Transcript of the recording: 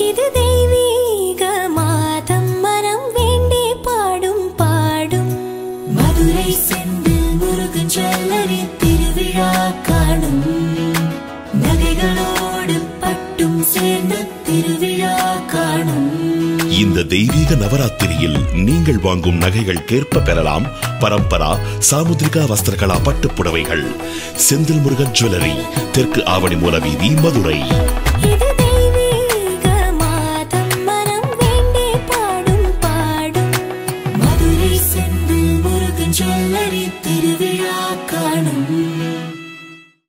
இது தெய்வீக மாதம் மனம் வேண்டி பாடும் பாடும் மதுரை செந்தில் முருகன் ஜுவல்லரி திருவிழா காணும் நகைகளோடு பட்டும் சேர்ந்த திருவிழா காணும் இந்த தெய்வீக நவராத்திரியில் நீங்கள் வாங்கும் நகைகள் கேற்ப பெறலாம் பரம்பரா சாமுத்ரிகா வஸ்திரகலா பட்டுப் புடவைகள் செந்தில் முருகன் ஜுவல்லரி தெற்கு ஆவணி மூல வீதி மதுரை